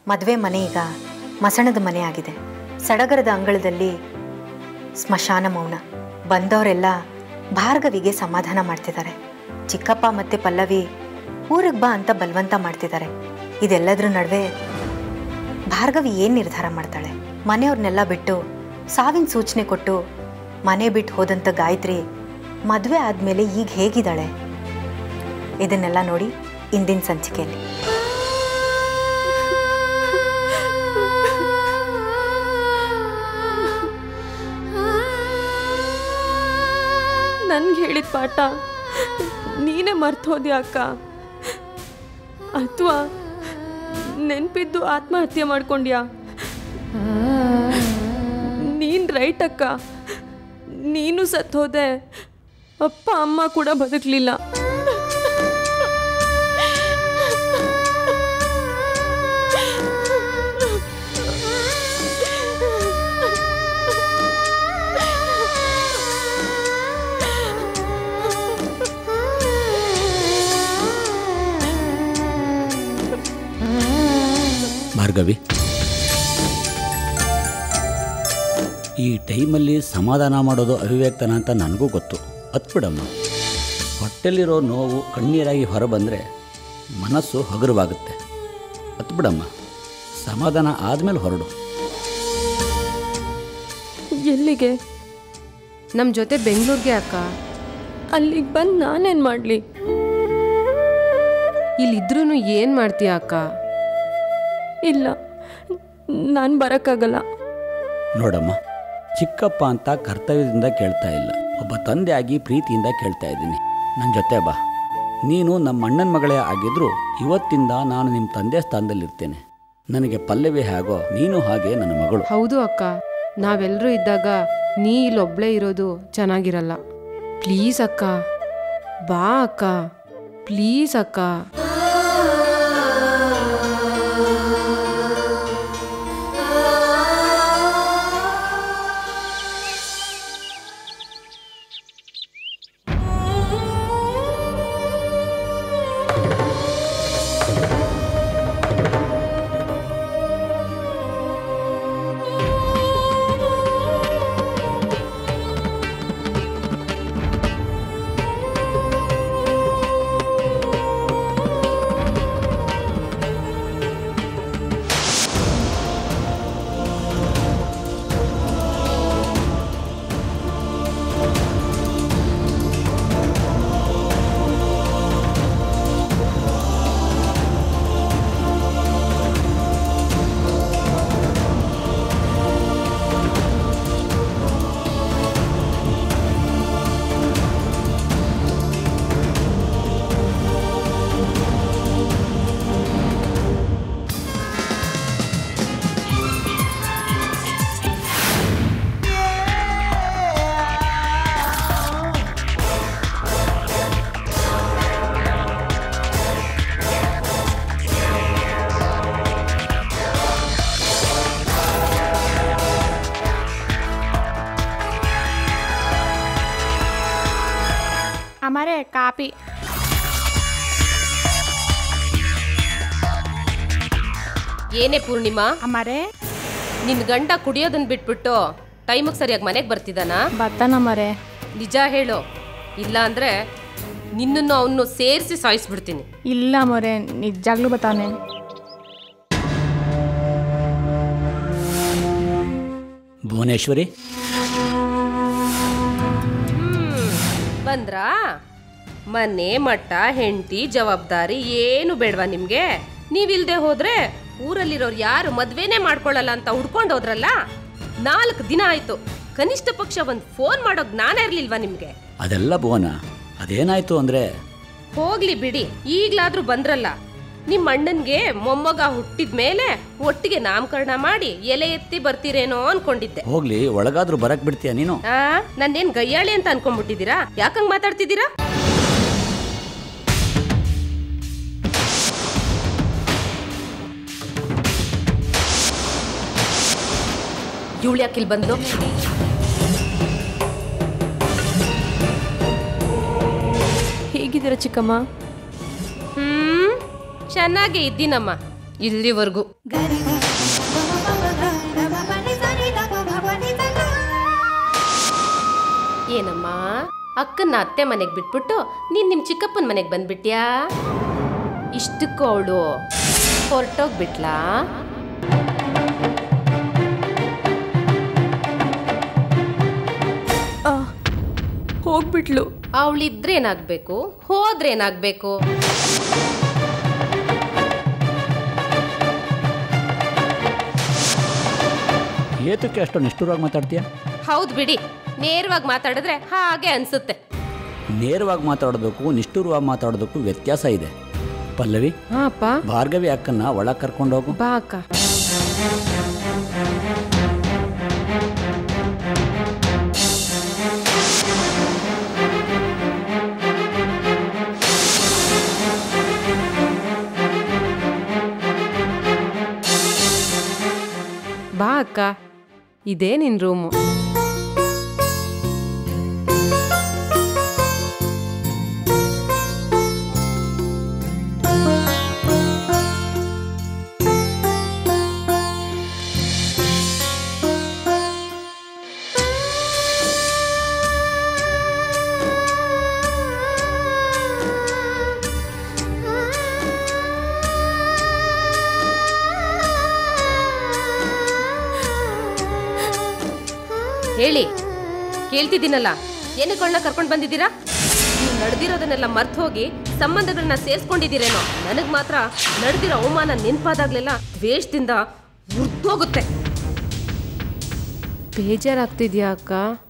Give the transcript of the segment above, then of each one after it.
ಮದುವೆ ಮನೆ ಈಗ ಮಸಣದ ಮನೆ ಆಗಿದೆ ಸಡಗರದ ಅಂಗಳದಲ್ಲಿ ಸ್ಮಶಾನ ಮೌನ ಬಂದವರೆಲ್ಲ ಭಾರ್ಗವಿಗೆ ಸಮಾಧಾನ ಮಾಡ್ತಿದ್ದಾರೆ ಚಿಕ್ಕಪ್ಪ ಮತ್ತೆ ಪಲ್ಲವಿ ಊರಿಗೆ ಬಾ ಅಂತ ಬಲವಂತ ಮಾಡ್ತಿದ್ದಾರೆ ಇದೆಲ್ಲದ್ರ ನಡುವೆ ಭಾರ್ಗವಿ ಏನು ನಿರ್ಧಾರ ಮಾಡ್ತಾಳೆ ಮನೆಯವ್ರನ್ನೆಲ್ಲ ಬಿಟ್ಟು ಸಾವಿನ ಸೂಚನೆ ಕೊಟ್ಟು ಮನೆ ಬಿಟ್ಟು ಹೋದಂಥ ಗಾಯತ್ರಿ ಮದುವೆ ಆದಮೇಲೆ ಈಗ ಹೇಗಿದ್ದಾಳೆ ಇದನ್ನೆಲ್ಲ ನೋಡಿ ಇಂದಿನ ಸಂಚಿಕೆಯಲ್ಲಿ ನನ್ಗೆ ಹೇಳಿದ ಪಾಠ ನೀನೇ ಮರ್ತೋದ್ಯಾ ಅಕ್ಕ ಅಥವಾ ನೆನ್ಪಿದ್ದು ಆತ್ಮಹತ್ಯೆ ಮಾಡ್ಕೊಂಡ್ಯಾ ನೀನ್ ರೈಟ್ ಅಕ್ಕ ನೀನು ಸತ್ತೋದೆ ಅಪ್ಪ ಅಮ್ಮ ಕೂಡ ಬದುಕಲಿಲ್ಲ ಭಾರ್ಗವಿ ಈ ಟೈಮಲ್ಲಿ ಸಮಾಧಾನ ಮಾಡೋದು ಅವಿವೇಕ್ತನ ಅಂತ ನನಗೂ ಗೊತ್ತು ಹತ್ಬಿಡಮ್ಮ ಹೊಟ್ಟೆಲಿರೋ ನೋವು ಕಣ್ಣೀರಾಗಿ ಹೊರಬಂದರೆ ಮನಸ್ಸು ಹಗುರವಾಗುತ್ತೆ ಹತ್ಬಿಡಮ್ಮ ಸಮಾಧಾನ ಆದಮೇಲೆ ಹೊರಡು ಎಲ್ಲಿಗೆ ನಮ್ಮ ಜೊತೆ ಬೆಂಗಳೂರಿಗೆ ಅಕ್ಕ ಅಲ್ಲಿಗೆ ಬಂದು ನಾನೇನು ಮಾಡಲಿ ಇಲ್ಲಿದ್ರೂ ಏನು ಮಾಡ್ತೀಯ ಅಕ್ಕ ಇಲ್ಲ ನಾನು ಬರೋಕ್ಕಾಗಲ್ಲ ನೋಡಮ್ಮ ಚಿಕ್ಕಪ್ಪ ಅಂತ ಕರ್ತವ್ಯದಿಂದ ಕೇಳ್ತಾ ಇಲ್ಲ ಒಬ್ಬ ತಂದೆಯಾಗಿ ಪ್ರೀತಿಯಿಂದ ಕೇಳ್ತಾ ಇದ್ದೀನಿ ನನ್ನ ಜೊತೆ ಬಾ ನೀನು ನಮ್ಮ ಅಣ್ಣನ ಮಗಳೇ ಆಗಿದ್ರೂ ಇವತ್ತಿಂದ ನಾನು ನಿಮ್ಮ ತಂದೆ ಸ್ಥಾನದಲ್ಲಿರ್ತೇನೆ ನನಗೆ ಪಲ್ಲವಿ ಹೇಗೋ ನೀನು ಹಾಗೆ ನನ್ನ ಮಗಳು ಹೌದು ಅಕ್ಕ ನಾವೆಲ್ಲರೂ ಇದ್ದಾಗ ನೀ ಇಲ್ಲೊಬ್ಳೇ ಇರೋದು ಚೆನ್ನಾಗಿರಲ್ಲ ಪ್ಲೀಸ್ ಅಕ್ಕ ಬಾ ಅಕ್ಕ ಪ್ಲೀಸ್ ಅಕ್ಕ ಅಮರೆ ಕಾಪಿ ಏನೇ ಪೂರ್ಣಿಮಾ ಅಮರೆ ನಿನ್ ಗಂಡ ಕುಡಿಯೋದನ್ನ ಬಿಟ್ಬಿಟ್ಟು ಟೈಮಿಗೆ ಸರಿಯಾಗಿ ಮನೆಗೆ ಬರ್ತಿದ್ದಾನ ಬರ್ತಾನ ಮರೆ ನಿಜ ಹೇಳು ಇಲ್ಲ ಅಂದ್ರೆ ನಿನ್ನನ್ನು ಅವನು ಸೇರಿಸಿ ಸಾಯಿಸ್ಬಿಡ್ತೀನಿ ಇಲ್ಲ ಮೊರೆ ನಿಜಾಗ್ಲೂ ಬರ್ತಾನೆ ಭುವನೇಶ್ವರಿ ಬಂದ್ರಾ ಮನೆ ಮಟ್ಟ ಹೆಂಡತಿ ಜವಾಬ್ದಾರಿ ಏನು ಬೇಡವಾ ನಿಮ್ಗೆ ನೀವಿಲ್ದೆ ಹೋದ್ರೆ ಊರಲ್ಲಿರೋರು ಯಾರು ಮದ್ವೆನೇ ಮಾಡ್ಕೊಳ್ಳಲ್ಲ ಅಂತ ಹುಡ್ಕೊಂಡು ಹೋದ್ರಲ್ಲ ನಾಲ್ಕು ದಿನ ಆಯ್ತು ಕನಿಷ್ಠ ಪಕ್ಷ ಒಂದ್ ಫೋನ್ ಮಾಡೋ ಜ್ಞಾನ ಇರ್ಲಿಲ್ವಾ ನಿಮ್ಗೆ ಅದೆಲ್ಲ ಭುವನ ಅದೇನಾಯ್ತು ಅಂದರೆ ಹೋಗ್ಲಿ ಬಿಡಿ ಈಗ್ಲಾದ್ರೂ ಬಂದ್ರಲ್ಲ ನಿಮ್ಮ ಅಣ್ಣನ್ಗೆ ಮೊಮ್ಮಗ ಹುಟ್ಟಿದ ಮೇಲೆ ಒಟ್ಟಿಗೆ ನಾಮಕರಣ ಮಾಡಿ ಎಲೆ ಎತ್ತಿ ಬರ್ತೀರೇನೋ ಅನ್ಕೊಂಡಿದ್ದೆ ಹೋಗ್ಲಿ ಒಳಗಾದ್ರೂ ಬರಕ್ ಬಿಡ್ತೀಯ ನೀನು ಆ ನನ್ನೇನ್ ಗಯ್ಯಾಳಿ ಅಂತ ಅನ್ಕೊಂಡ್ಬಿಟ್ಟಿದ್ದೀರಾ ಯಾಕಂಗ್ ಮಾತಾಡ್ತಿದ್ದೀರಾ ಇವಳು ಯಾಕಿಲ್ ಬಂದ್ಲು ಹೇಗಿದ್ದೀರಾ ಚಿಕ್ಕಮ್ಮ ಹ್ಮ್ ಚೆನ್ನಾಗೇ ಇದ್ದೀನಮ್ಮ ಇಲ್ಲಿವರೆಗೂ ಏನಮ್ಮ ಅಕ್ಕನ್ನ ಅತ್ತೆ ಮನೆಗೆ ಬಿಟ್ಬಿಟ್ಟು ನೀನ್ ನಿಮ್ ಚಿಕ್ಕಪ್ಪನ ಮನೆಗೆ ಬಂದ್ಬಿಟ್ಯಾ ಇಷ್ಟಕ್ಕೂ ಅವಳು ಹೊರಟೋಗ್ಬಿಟ್ಲಾ ಹೋಗ್ಬಿಟ್ಲು ಅವಳಿದ್ರೇನಾಗ್ಬೇಕು ಹೋದ್ರೇನಾಗ್ಬೇಕು ಏತಕ್ಕೆ ಅಷ್ಟು ನಿಷ್ಠುರವಾಗಿ ಮಾತಾಡ್ತೀಯ ಹೌದ್ ಬಿಡಿ ನೇರವಾಗಿ ಮಾತಾಡಿದ್ರೆ ಹಾಗೆ ಅನ್ಸುತ್ತೆ ನೇರವಾಗಿ ಮಾತಾಡೋದಕ್ಕೂ ನಿಷ್ಠುರವಾಗಿ ಮಾತಾಡೋದಕ್ಕೂ ವ್ಯತ್ಯಾಸ ಇದೆ ಪಲ್ಲವಿ ಹಾ ಅಪ್ಪ ಭಾರ್ಗವಿ ಅಕ್ಕನ್ನ ಒಳಗೆ ಕರ್ಕೊಂಡೋಗು ಬಾ ಅಕ್ಕ ಬಾ ಅಕ್ಕ ಇದೇ ನಿನ್ ರೂಮು ಹೇಳಿ ಕೇಳ್ತಿದ್ದೀನಲ್ಲ ಏನಕ್ಕಳನ್ನ ಕರ್ಕೊಂಡು ಬಂದಿದ್ದೀರಾ ನೀವು ನಡೆದಿರೋದನ್ನೆಲ್ಲ ಮರ್ತು ಹೋಗಿ ಸಂಬಂಧಗಳನ್ನ ಸೇರಿಸ್ಕೊಂಡಿದ್ದೀರೇನೋ ನನಗೆ ಮಾತ್ರ ನಡೆದಿರೋ ಅವಮಾನ ನೆನಪಾದಾಗ್ಲೆಲ್ಲ ದ್ವೇಷದಿಂದ ಉರ್ದೋಗುತ್ತೆ ಬೇಜಾರಾಗ್ತಿದ್ಯಾ ಅಕ್ಕ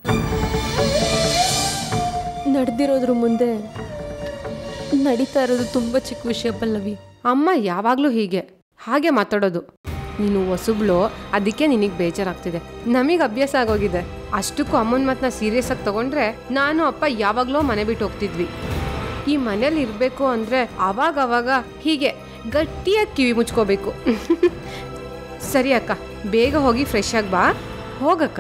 ನಡೆದಿರೋದ್ರ ಮುಂದೆ ನಡೀತಾ ಇರೋದು ತುಂಬ ಚಿಕ್ಕ ವಿಷಯ ಪಲ್ಲವಿ ಅಮ್ಮ ಯಾವಾಗಲೂ ಹೀಗೆ ಹಾಗೆ ಮಾತಾಡೋದು ನೀನು ಹೊಸುಬ್ಳು ಅದಕ್ಕೆ ನಿನಗೆ ಬೇಜಾರಾಗ್ತಿದೆ ನಮಗೆ ಅಭ್ಯಾಸ ಆಗೋಗಿದೆ ಅಷ್ಟಕ್ಕೂ ಅಮ್ಮನ ಮಾತನ್ನ ಸೀರಿಯಸ್ ಆಗಿ ತಗೊಂಡ್ರೆ ನಾನು ಅಪ್ಪ ಯಾವಾಗಲೋ ಮನೆ ಬಿಟ್ಟು ಹೋಗ್ತಿದ್ವಿ ಈ ಮನೇಲಿ ಇರಬೇಕು ಅಂದರೆ ಅವಾಗ ಅವಾಗ ಹೀಗೆ ಗಟ್ಟಿಯಾಗಿ ಕಿವಿ ಮುಚ್ಕೋಬೇಕು ಸರಿ ಅಕ್ಕ ಬೇಗ ಹೋಗಿ ಫ್ರೆಶ್ ಆಗಿ ಬಾ ಹೋಗಕ್ಕ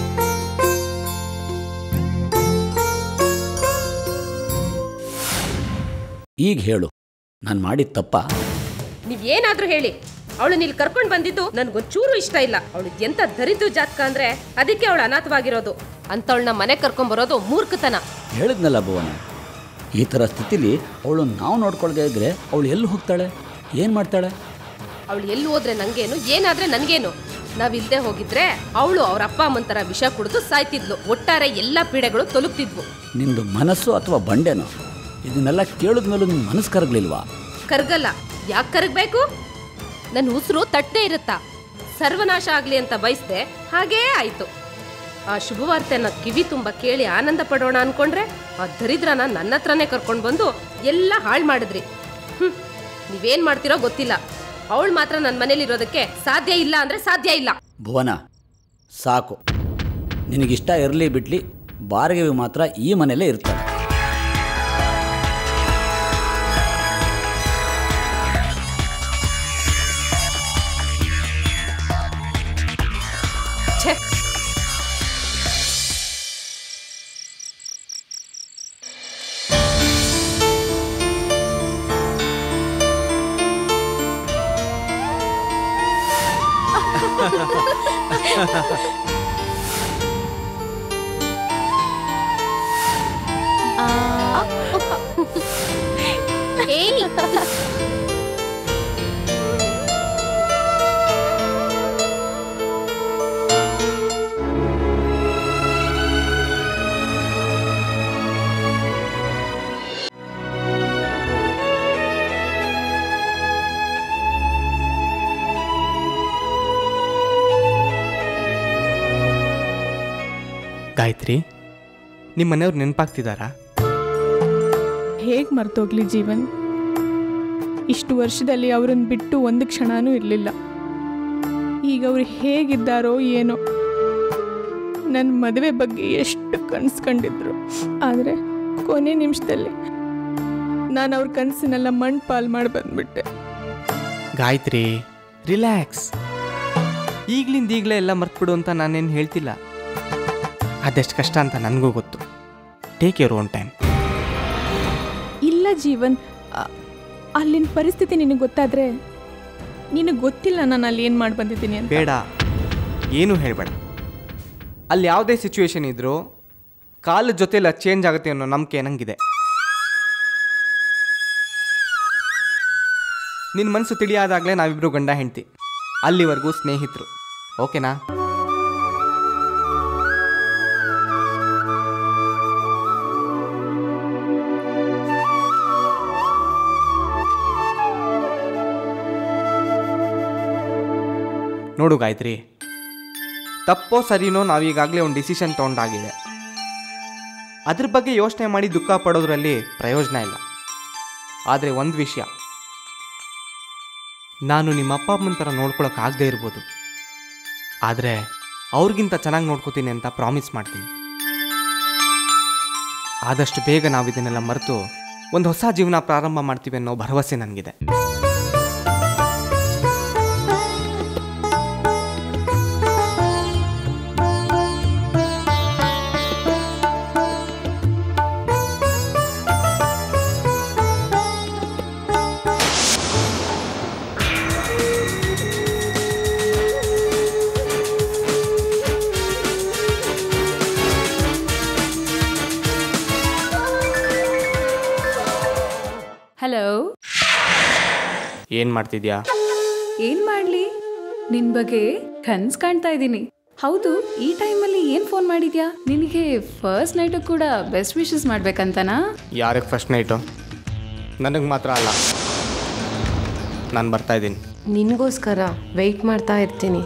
ಈಗ ಹೇಳು ನಾನು ಮಾಡಿದ ತಪ್ಪ ನೀವ್ ಏನಾದ್ರೂ ಹೇಳಿ ಅವಳು ಇಲ್ಲಿ ಕರ್ಕೊಂಡು ಬಂದಿದ್ದು ನನ್ಗೊಂಚೂರು ಇಷ್ಟ ಇಲ್ಲ ಅವಳು ಎಂತ ದರಿದ್ರ ಜಾತಕ ಅಂದ್ರೆ ಅದಕ್ಕೆ ಅವಳು ಅನಾಥವಾಗಿರೋದು ಅಂತವಳನ್ನ ಮನೆ ಕರ್ಕೊಂಡ್ ಬರೋದು ಮೂರ್ಖತನ ಹೇಳಿದ್ನಲ್ಲ ಭುವನ ಈ ಥರ ಸ್ಥಿತಿಲಿ ಅವಳು ನಾವು ನೋಡ್ಕೊಳ್ದೇ ಇದ್ರೆ ಅವಳು ಎಲ್ಲಿ ಹೋಗ್ತಾಳೆ ಏನು ಮಾಡ್ತಾಳೆ ಅವಳು ಎಲ್ಲಿ ಹೋದ್ರೆ ನಂಗೇನು ಏನಾದ್ರೆ ನನ್ಗೇನು ನಾವಿಲ್ದೆ ಹೋಗಿದ್ರೆ ಅವಳು ಅವ್ರ ಅಪ್ಪ ಅಮ್ಮನ ತರ ವಿಷ ಕುಡಿದು ಸಾಯ್ತಿದ್ಲು ಒಟ್ಟಾರೆ ಎಲ್ಲಾ ಪೀಡೆಗಳು ತೊಲಗ್ತಿದ್ವು ನಿಂದು ಮನಸ್ಸು ಅಥವಾ ಬಂಡೆನೋ ಇದನ್ನೆಲ್ಲ ಕೇಳಿದ್ಮೇಲೂ ನಿನ್ನ ಮನಸ್ಸು ಕರಗಲಿಲ್ವಾ ಕರ್ಗಲ್ಲ ಯಾಕೆ ಕರಗಬೇಕು ನನ್ನ ಉಸಿರು ತಟ್ಟೆ ಇರುತ್ತಾ ಸರ್ವನಾಶ ಆಗ್ಲಿ ಅಂತ ಬಯಸ್ದೆ ಹಾಗೇ ಆಯ್ತು ಆ ಶುಭವಾರ್ತೆನ ಕಿವಿ ತುಂಬ ಕೇಳಿ ಆನಂದ ಪಡೋಣ ಅನ್ಕೊಂಡ್ರೆ ಆ ದರಿದ್ರನ ನನ್ನ ಹತ್ರನೇ ಕರ್ಕೊಂಡು ಬಂದು ಎಲ್ಲ ಹಾಳು ಮಾಡಿದ್ರಿ ಹ್ಮ್ ನೀವೇನ್ ಮಾಡ್ತಿರೋ ಗೊತ್ತಿಲ್ಲ ಅವಳು ಮಾತ್ರ ನನ್ನ ಮನೇಲಿ ಇರೋದಕ್ಕೆ ಸಾಧ್ಯ ಇಲ್ಲ ಅಂದ್ರೆ ಸಾಧ್ಯ ಇಲ್ಲ ಭುವನ ಸಾಕು ನಿನಗಿಷ್ಟ ಇರಲಿ ಬಿಟ್ಲಿ ಬಾರ್ಗವಿ ಮಾತ್ರ ಈ ಮನೆಯಲ್ಲೇ ಇರ್ತಾಳೆ ಛೆ ಏಯ್ ಗಾಯತ್ರಿ ನಿಮ್ಮ ಮನೆಯವ್ರು ನೆನಪಾಗ್ತಿದ್ದಾರಾ ಹೇಗೆ ಮರ್ತೋಗ್ಲಿ ಜೀವನ್ ಇಷ್ಟು ವರ್ಷದಲ್ಲಿ ಅವರನ್ನು ಬಿಟ್ಟು ಒಂದು ಕ್ಷಣನೂ ಇರಲಿಲ್ಲ ಈಗ ಅವ್ರು ಹೇಗಿದ್ದಾರೋ ಏನೋ ನನ್ನ ಮದುವೆ ಬಗ್ಗೆ ಎಷ್ಟು ಕನಸು ಕಂಡಿದ್ರು ಆದರೆ ಕೊನೆ ನಿಮಿಷದಲ್ಲಿ ನಾನು ಅವ್ರ ಕನಸನ್ನೆಲ್ಲ ಮಣ್ಣು ಪಾಲು ಮಾಡಿ ಬಂದ್ಬಿಟ್ಟೆ ಗಾಯತ್ರಿ ರಿಲ್ಯಾಕ್ಸ್ ಈಗ್ಲಿಂದ ಈಗಲೇ ಎಲ್ಲ ಮರ್ತ್ಬಿಡು ಅಂತ ನಾನೇನು ಹೇಳ್ತಿಲ್ಲ ಅದೆಷ್ಟು ಕಷ್ಟ ಅಂತ ನನಗೂ ಗೊತ್ತು ಟೇಕ್ ಯುವರ್ ಓನ್ ಟೈಮ್ ಇಲ್ಲ ಜೀವನ್ ಅ- ಅಲ್ಲಿನ ಪರಿಸ್ಥಿತಿ ನಿನಗೆ ಗೊತ್ತಾದರೆ ನಿನಗೆ ಗೊತ್ತಿಲ್ಲ ನಾನು ಅಲ್ಲಿ ಏನು ಮಾಡಿ ಬಂದಿದ್ದೀನಿ ಅಂತ ಬೇಡ ಏನೂ ಹೇಳಬೇಡ ಅಲ್ಲಿ ಯಾವುದೇ ಸಿಚುವೇಶನ್ ಇದ್ದರೂ ಕಾಲದ ಜೊತೆಲಿ ಅದು ಚೇಂಜ್ ಆಗುತ್ತೆ ಅನ್ನೋ ನಂಬಿಕೆ ನಂಗಿದೆ ನಿನ್ನ ಮನಸ್ಸು ತಿಳಿಯಾದಾಗಲೇ ನಾವಿಬ್ಬರು ಗಂಡ ಹೆಂಡ್ತಿ ಅಲ್ಲಿವರೆಗೂ ಸ್ನೇಹಿತರು ಓಕೆನಾ ನೋಡು ಗಾಯತ್ರಿ ತಪ್ಪೋ ಸರಿನೋ ನಾವೀಗಾಗಲೇ ಒಂದು ಡಿಸಿಷನ್ ತೊಗೊಂಡಾಗಿದೆ ಅದ್ರ ಬಗ್ಗೆ ಯೋಚನೆ ಮಾಡಿ ದುಃಖ ಪಡೋದ್ರಲ್ಲಿ ಪ್ರಯೋಜನ ಇಲ್ಲ ಆದರೆ ಒಂದು ವಿಷಯ ನಾನು ನಿಮ್ಮ ಅಪ್ಪ ಅಮ್ಮನ ಥರ ನೋಡ್ಕೊಳಕ್ಕಾಗದೇ ಇರ್ಬೋದು ಆದರೆ ಅವ್ರಿಗಿಂತ ಚೆನ್ನಾಗಿ ನೋಡ್ಕೋತೀನಿ ಅಂತ ಪ್ರಾಮಿಸ್ ಮಾಡ್ತೀನಿ ಆದಷ್ಟು ಬೇಗ ನಾವು ಇದನ್ನೆಲ್ಲ ಮರೆತು ಒಂದು ಹೊಸ ಜೀವನ ಪ್ರಾರಂಭ ಮಾಡ್ತೀವಿ ಅನ್ನೋ ಭರವಸೆ ನನಗಿದೆ ಹಲೋ ಏನು ಮಾಡ್ತಿದ್ಯಾ ಏನ್ ಮಾಡ್ಲಿ ನಿನ್ ಬಗ್ಗೆ ಕನ್ಸ್ ಕಾಣ್ತಾ ಇದ್ದೀನಿ ಹೌದು ಈ ಟೈಮಲ್ಲಿ ಏನ್ ಫೋನ್ ಮಾಡಿದ್ಯಾ ನಿನಗೆ ಫಸ್ಟ್ ನೈಟು ಕೂಡ ಬೆಸ್ಟ್ ವಿಶಸ್ ಮಾಡ್ಬೇಕಂತನಾ ಯಾರಿಗೆ ಫಸ್ಟ್ ನೈಟು ನನಗೆ ಮಾತ್ರ ಅಲ್ಲ ನಾನು ಬರ್ತಾ ಇದ್ದೀನಿ ನಿನಗೋಸ್ಕರ ವೆಯ್ಟ್ ಮಾಡ್ತಾ ಇರ್ತೀನಿ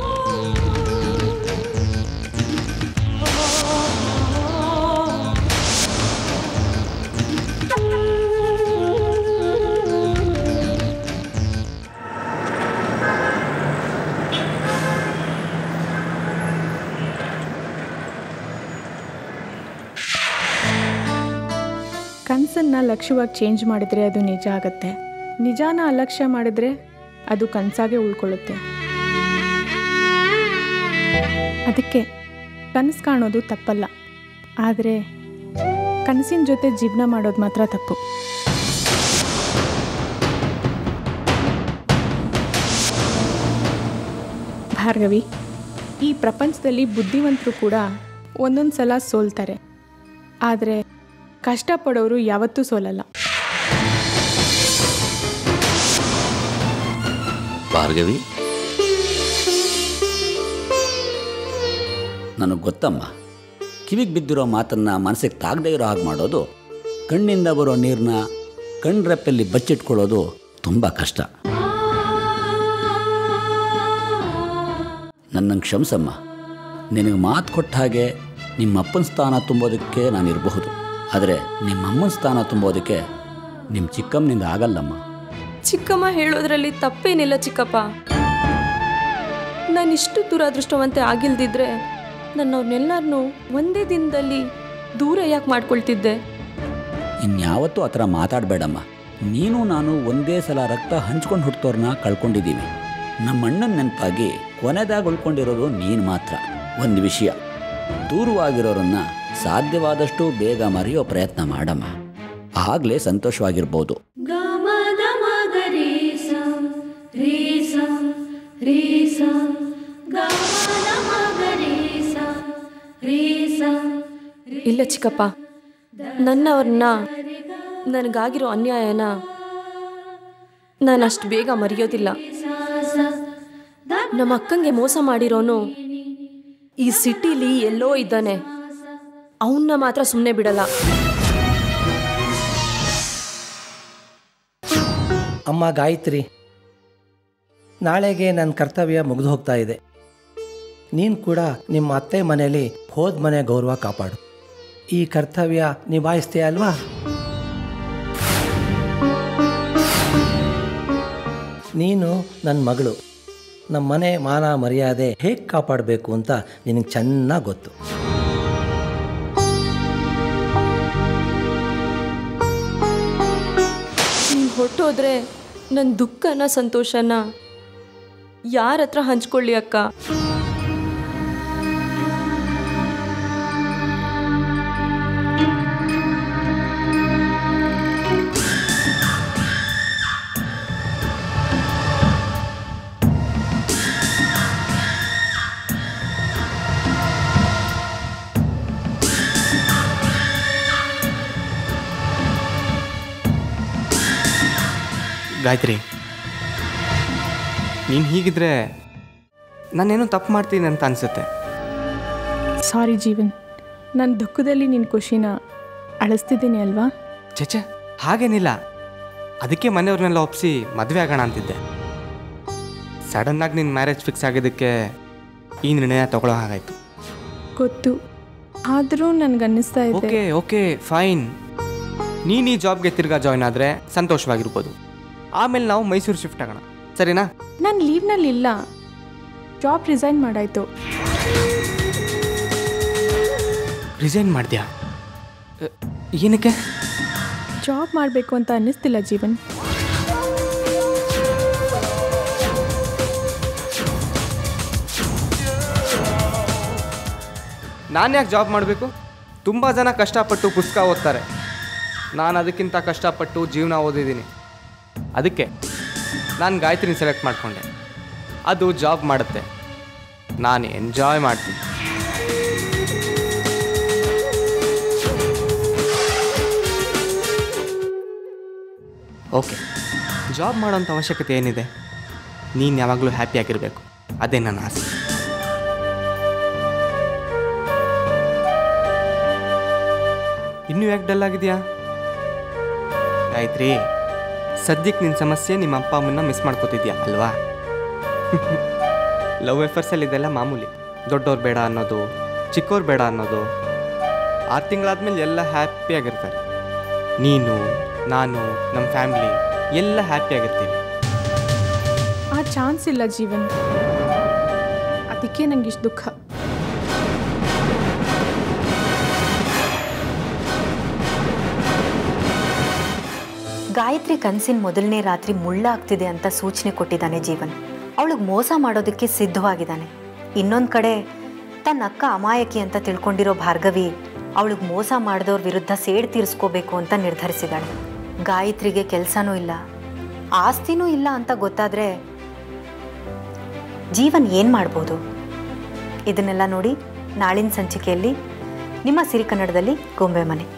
ಕನಸನ್ನು ಲಕ್ಷ್ಯವಾಗಿ ಚೇಂಜ್ ಮಾಡಿದರೆ ಅದು ನಿಜ ಆಗುತ್ತೆ ನಿಜಾನ ಅಲಕ್ಷ್ಯ ಮಾಡಿದರೆ ಅದು ಕನಸಾಗೆ ಉಳ್ಕೊಳ್ಳುತ್ತೆ ಅದಕ್ಕೆ ಕನಸು ಕಾಣೋದು ತಪ್ಪಲ್ಲ ಆದರೆ ಕನಸಿನ ಜೊತೆ ಜೀವನ ಮಾಡೋದು ಮಾತ್ರ ತಪ್ಪು ಭಾರ್ಗವಿ ಈ ಪ್ರಪಂಚದಲ್ಲಿ ಬುದ್ಧಿವಂತರು ಕೂಡ ಒಂದೊಂದು ಸಲ ಸೋಲ್ತಾರೆ ಆದರೆ ಕಷ್ಟಪಡೋರು ಯಾವತ್ತೂ ಸೋಲಲ್ಲ ಭಾರ್ಗವಿ ನನಗೆ ಗೊತ್ತಮ್ಮ ಕಿವಿಗೆ ಬಿದ್ದಿರೋ ಮಾತನ್ನು ಮನಸ್ಸಿಗೆ ತಾಗದೇ ಇರೋ ಹಾಗೆ ಮಾಡೋದು ಕಣ್ಣಿಂದ ಬರೋ ನೀರನ್ನ ಕಣ್ರೆಪ್ಪಲ್ಲಿ ಬಚ್ಚಿಟ್ಕೊಳ್ಳೋದು ತುಂಬ ಕಷ್ಟ ನನ್ನನ್ನು ಕ್ಷಮಿಸಮ್ಮ ನಿನಗೆ ಮಾತು ಕೊಟ್ಟ ಹಾಗೆ ನಿಮ್ಮ ಅಪ್ಪನ ಸ್ಥಾನ ತುಂಬೋದಕ್ಕೆ ನಾನು ಇರಬಹುದು ಆದರೆ ನಿಮ್ಮ ಅಮ್ಮನ ಸ್ಥಾನ ತುಂಬೋದಕ್ಕೆ ನಿಮ್ಮ ಚಿಕ್ಕಮ್ಮನಿಂದ ಆಗಲ್ಲಮ್ಮ ಚಿಕ್ಕಮ್ಮ ಹೇಳೋದ್ರಲ್ಲಿ ತಪ್ಪೇನಿಲ್ಲ ಚಿಕ್ಕಪ್ಪ ನಾನು ಇಷ್ಟು ದುರಾದೃಷ್ಟವಂತೆ ಆಗಿಲ್ದಿದ್ರೆ ನಾನು ಅವ್ರನ್ನೆಲ್ಲರನ್ನೂ ಒಂದೇ ದಿನದಲ್ಲಿ ದೂರ ಯಾಕೆ ಮಾಡ್ಕೊಳ್ತಿದ್ದೆ ಇನ್ಯಾವತ್ತೂ ಆ ಥರ ಮಾತಾಡಬೇಡಮ್ಮ ನೀನು ನಾನು ಒಂದೇ ಸಲ ರಕ್ತ ಹಂಚ್ಕೊಂಡು ಹುಟ್ಟೋರ್ನ ಕಳ್ಕೊಂಡಿದ್ದೀವಿ ನಮ್ಮ ಅಣ್ಣನ ನೆನಪಾಗಿ ಕೊನೆದಾಗ ಉಳ್ಕೊಂಡಿರೋದು ನೀನು ಮಾತ್ರ ಒಂದು ವಿಷಯ ದೂರವಾಗಿರೋರನ್ನ ಸಾಧ್ಯವಾದಷ್ಟು ಬೇಗ ಮರೆಯೋ ಪ್ರಯತ್ನ ಮಾಡಮ್ಮ ಆಗಲೇ ಸಂತೋಷವಾಗಿರ್ಬೋದು ಇಲ್ಲ ಚಿಕ್ಕಪ್ಪ ನನ್ನವ್ರನ್ನ ನನಗಾಗಿರೋ ಅನ್ಯಾಯನ ನಾನು ಅಷ್ಟು ಬೇಗ ಮರೆಯೋದಿಲ್ಲ ನಮ್ಮ ಅಕ್ಕಂಗೆ ಮೋಸ ಮಾಡಿರೋನು ಈ ಸಿಟಿಲಿ ಎಲ್ಲೋ ಇದ್ದಾನೆ ಅವನ್ನ ಮಾತ್ರ ಸುಮ್ಮನೆ ಬಿಡಲ್ಲ ಅಮ್ಮ ಗಾಯತ್ರಿ ನಾಳೆಗೆ ನನ್ನ ಕರ್ತವ್ಯ ಮುಗಿದು ಹೋಗ್ತಾ ಇದೆ ನೀನು ಕೂಡ ನಿಮ್ಮ ಅತ್ತೆ ಮನೆಯಲ್ಲಿ ಹೋದ ಮನೆ ಗೌರವ ಕಾಪಾಡು ಈ ಕರ್ತವ್ಯ ನಿಭಾಯಿಸ್ತೀಯ ಅಲ್ವಾ ನೀನು ನನ್ನ ಮಗಳು ನಮ್ಮ ಮನೆ ಮಾನ ಮರ್ಯಾದೆ ಹೇಗೆ ಕಾಪಾಡಬೇಕು ಅಂತ ನಿನಗೆ ಚೆನ್ನಾಗಿ ಗೊತ್ತು ನೀನು ಹೊರಟೋದ್ರೆ ನನ್ನ ದುಃಖನ ಸಂತೋಷನ ಯಾರ ಹತ್ರ ಹಂಚ್ಕೊಳ್ಳಿ ಅಕ್ಕ ಗಾಯತ್ರಿ ನೀನು ಹೀಗಿದ್ರೆ ನಾನೇನೋ ತಪ್ಪು ಮಾಡ್ತೀನಿ ಅಂತ ಅನಿಸುತ್ತೆ ಸಾರಿ ಜೀವನ್ ನನ್ನ ದುಃಖದಲ್ಲಿ ನಿನ್ನ ಖುಷಿನ ಅಳಿಸ್ತಿದ್ದೀನಿ ಅಲ್ವಾ ಚಚೆ ಹಾಗೇನಿಲ್ಲ ಅದಕ್ಕೆ ಮನೆಯವ್ರನ್ನೆಲ್ಲ ಒಪ್ಸಿ ಮದುವೆ ಆಗೋಣ ಅಂತಿದ್ದೆ ಸಡನ್ನಾಗಿ ನಿನ್ನ ಮ್ಯಾರೇಜ್ ಫಿಕ್ಸ್ ಆಗಿದ್ದಕ್ಕೆ ಈ ನಿರ್ಣಯ ತಗೊಳ್ಳೋ ಹಾಗಾಯಿತು ಗೊತ್ತು ಆದರೂ ನನಗನ್ನಿಸ್ತಾ ಇದೆ ಓಕೆ ಓಕೆ ಫೈನ್ ನೀನು ಈ ಜಾಬ್ಗೆ ತಿರ್ಗಾ ಜಾಯ್ನ್ ಆದರೆ ಸಂತೋಷವಾಗಿರ್ಬೋದು ಆಮೇಲೆ ನಾವು ಮೈಸೂರು ಶಿಫ್ಟ್ ಆಗೋಣ ಸರಿನಾ ನಾನು ಲೀವ್ನಲ್ಲಿ ಇಲ್ಲ ಜಾಬ್ ರಿಸೈನ್ ಮಾಡಾಯಿತು ರಿಸೈನ್ ಮಾಡಿದ್ಯಾ ಏನಕ್ಕೆ ಜಾಬ್ ಮಾಡಬೇಕು ಅಂತ ಅನ್ನಿಸ್ತಿಲ್ಲ ಜೀವನ್ ನಾನು ಯಾಕೆ ಜಾಬ್ ಮಾಡಬೇಕು ತುಂಬ ಜನ ಕಷ್ಟಪಟ್ಟು ಪುಸ್ತಕ ಓದ್ತಾರೆ ನಾನು ಅದಕ್ಕಿಂತ ಕಷ್ಟಪಟ್ಟು ಜೀವನ ಓದಿದ್ದೀನಿ ಅದಕ್ಕೆ ನಾನು ಗಾಯತ್ರಿನ ಸೆಲೆಕ್ಟ್ ಮಾಡಿಕೊಂಡೆ ಅದು ಜಾಬ್ ಮಾಡುತ್ತೆ ನಾನು ಎಂಜಾಯ್ ಮಾಡ್ತೀನಿ ಓಕೆ ಜಾಬ್ ಮಾಡೋಂಥ ಅವಶ್ಯಕತೆ ಏನಿದೆ ನೀನು ಯಾವಾಗಲೂ ಹ್ಯಾಪಿಯಾಗಿರಬೇಕು ಅದೇ ನನ್ನ ಆಸೆ ಇನ್ನೂ ಯಾಕೆ ಡಲ್ ಆಗಿದೆಯಾ ಗಾಯತ್ರಿ ಸದ್ಯಕ್ಕೆ ನಿನ್ನ ಸಮಸ್ಯೆ ನಿಮ್ಮ ಅಪ್ಪ ಅಮ್ಮನ್ನ ಮಿಸ್ ಮಾಡ್ಕೋತಿದ್ಯಾ ಅಲ್ವಾ ಲವ್ ಎಫರ್ಸಲ್ಲಿ ಇದೆಲ್ಲ ಮಾಮೂಲಿ ದೊಡ್ಡವ್ರು ಬೇಡ ಅನ್ನೋದು ಚಿಕ್ಕವ್ರು ಬೇಡ ಅನ್ನೋದು ಆರು ತಿಂಗಳಾದ್ಮೇಲೆ ಎಲ್ಲ ಹ್ಯಾಪಿಯಾಗಿರ್ತಾರೆ ನೀನು ನಾನು ನಮ್ಮ ಫ್ಯಾಮ್ಲಿ ಎಲ್ಲ ಹ್ಯಾಪಿಯಾಗಿರ್ತೀವಿ ಆ ಚಾನ್ಸ್ ಇಲ್ಲ ಜೀವನ್ ಅದಕ್ಕೆ ನಂಗೆ ಇಷ್ಟು ದುಃಖ ಗಾಯತ್ರಿ ಕನಸಿನ ಮೊದಲನೇ ರಾತ್ರಿ ಮುಳ್ಳಾಗ್ತಿದೆ ಅಂತ ಸೂಚನೆ ಕೊಟ್ಟಿದ್ದಾನೆ ಜೀವನ್ ಅವಳಿಗೆ ಮೋಸ ಮಾಡೋದಕ್ಕೆ ಸಿದ್ಧವಾಗಿದ್ದಾನೆ ಇನ್ನೊಂದು ಕಡೆ ತನ್ನ ಅಕ್ಕ ಅಮಾಯಕಿ ಅಂತ ತಿಳ್ಕೊಂಡಿರೋ ಭಾರ್ಗವಿ ಅವಳಿಗೆ ಮೋಸ ಮಾಡಿದವ್ರ ವಿರುದ್ಧ ಸೇಡ್ ತೀರಿಸ್ಕೋಬೇಕು ಅಂತ ನಿರ್ಧರಿಸಿದ್ದಾಳೆ ಗಾಯತ್ರಿಗೆ ಕೆಲಸನೂ ಇಲ್ಲ ಆಸ್ತಿನೂ ಇಲ್ಲ ಅಂತ ಗೊತ್ತಾದರೆ ಜೀವನ್ ಏನು ಮಾಡ್ಬೋದು ಇದನ್ನೆಲ್ಲ ನೋಡಿ ನಾಳಿನ ಸಂಚಿಕೆಯಲ್ಲಿ ನಿಮ್ಮ ಸಿರಿ ಕನ್ನಡದಲ್ಲಿ ಗೊಂಬೆ ಮನೆ